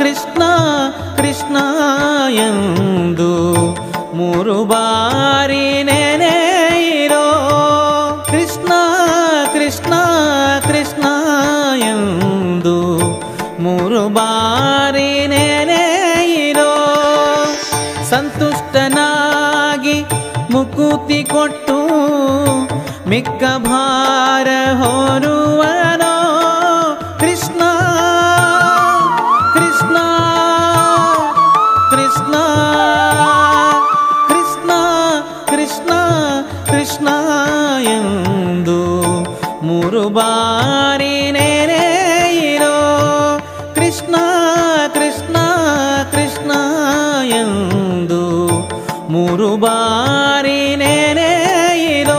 ಕೃಷ್ಣ ಕೃಷ್ಣ ಎಂದು ಮೂರು ಬಾರಿ ನೆನೆಯಿರೋ ಕೃಷ್ಣ ಕೃಷ್ಣ ಕೃಷ್ಣ ಎಂದು ಮೂರು ಬಾರಿ ನೆನೆಯಿರೋ ಸಂತುಷ್ಟನಾಗಿ ಮುಕುತಿ ಕೊಟ್ಟು ಮಿಕ್ಕ ಭಾರ ಹೊರುವನೋ ಕೃಷ್ಣ ಕೃಷ್ಣ ಕೃಷ್ಣ ಕೃಷ್ಣ ಕೃಷ್ಣ ಕೃಷ್ಣ ಎಂದು ಮೂರು ಬಾರಿ ನೆನೆಯಿರೋ ಕೃಷ್ಣ ಕೃಷ್ಣ ಕೃಷ್ಣ ಎಂದು ಮೂರು ಬಾರಿ ನೆನೆಯಿರೋ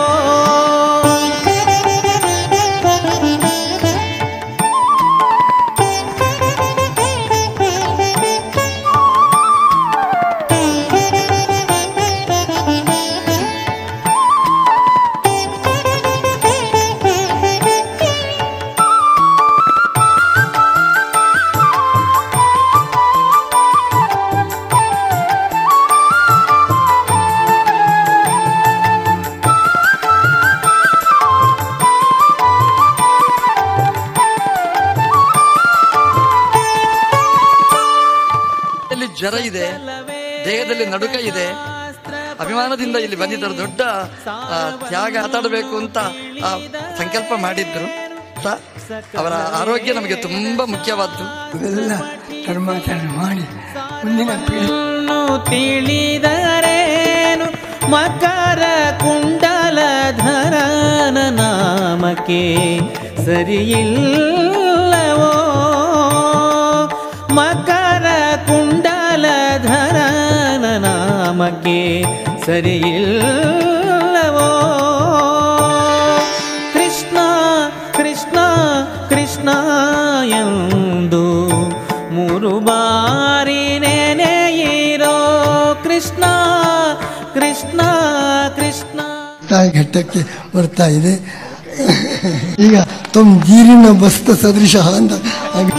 ಇಲ್ಲಿ ಜ್ವರ ಇದೆ ದೇಹದಲ್ಲಿ ನಡುಕ ಇದೆ ಅಭಿಮಾನದಿಂದ ಇಲ್ಲಿ ಬಂದಿದ್ದರು ದೊಡ್ಡ ಆ, ತ್ಯಾಗ ಆಟಾಡಬೇಕು ಅಂತ ಆ, ಸಂಕಲ್ಪ ಮಾಡಿದ್ರು ಸ- ಅವರ ಆರೋಗ್ಯ ನಮಗೆ ತುಂಬಾ ಮುಖ್ಯವಾದ್ದು ಇವೆಲ್ಲ ಕರ್ಮಾಚರಣೆ ಮಾಡಿ ಮುಂದಿನ ಪೀಳಿ ನ್ನು ತಿಳಿದರೇನು ಮಕರ ಕುಂಡಲಧರನ ನಾಮಕ್ಕೆ ಸರಿಯಿಲ್ಲವೋ ಮಕರ ಕುಂಡಲಧರನ ನಾಮಕ್ಕೆ ಸರಿಯಿಲ್ಲವೋ ಕೃಷ್ಣ ಕೃಷ್ಣ ಕೃಷ್ಣ ಎಂದು ಮೂರು ಬಾರಿ ನೆನೆಯಿರೋ ಕೃಷ್ಣ ಕೃಷ್ಣ ಕೃಷ್ಣ ತಾಯಿ ಘಟ್ಟಕ್ಕೆ ಬರ್ತಾ ಇದೆ ಈಗ ತೊಮ್ ಜೀರಿನ ಬಸ್ತ ಸದೃಶ ಅಂತ ಹಾಗೆ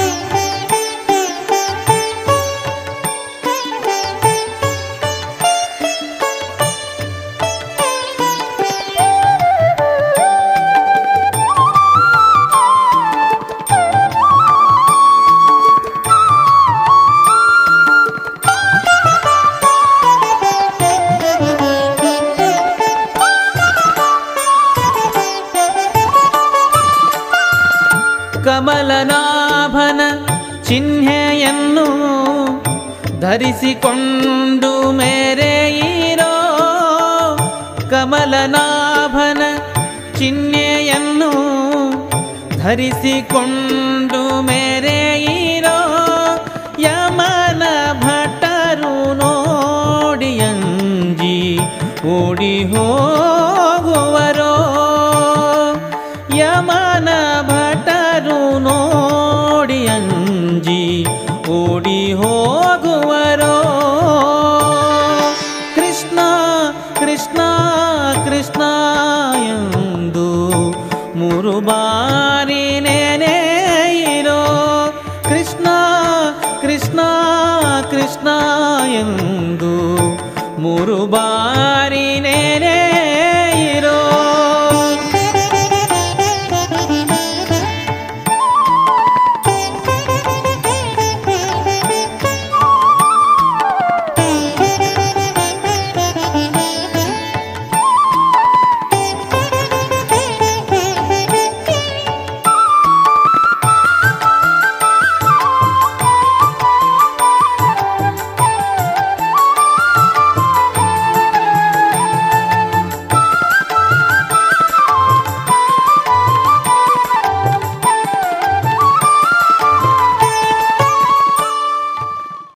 ಕಮಲನಾಭನ ಚಿಹ್ನೆಯನ್ನು ಧರಿಸಿಕೊಂಡು ಮೇರೆಯಿರೋ ಕಮಲನಾಭನ ಚಿಹ್ನೆಯನ್ನು ಧರಿಸಿಕೊಂಡು ಮೇರೆಯಿರೋ ಯಮನ ಭಟರು ನೋಡಿಯಂಜಿ ಓಡಿ ಹೋಗುವರೋ ಯಮನ ಭಟರು ನೋಡಿ ಅಂಜಿ ಓಡಿ ಹೋಗುವರೋ ಕೃಷ್ಣ ಕೃಷ್ಣ ಕೃಷ್ಣ ಎಂದು ಮೂರು ಬಾರಿ ನೆನೆಯಿರೋ ಕೃಷ್ಣ ಕೃಷ್ಣ ಕೃಷ್ಣ ಎಂದು ಮೂರು ಬಾರಿ ನೆನೆ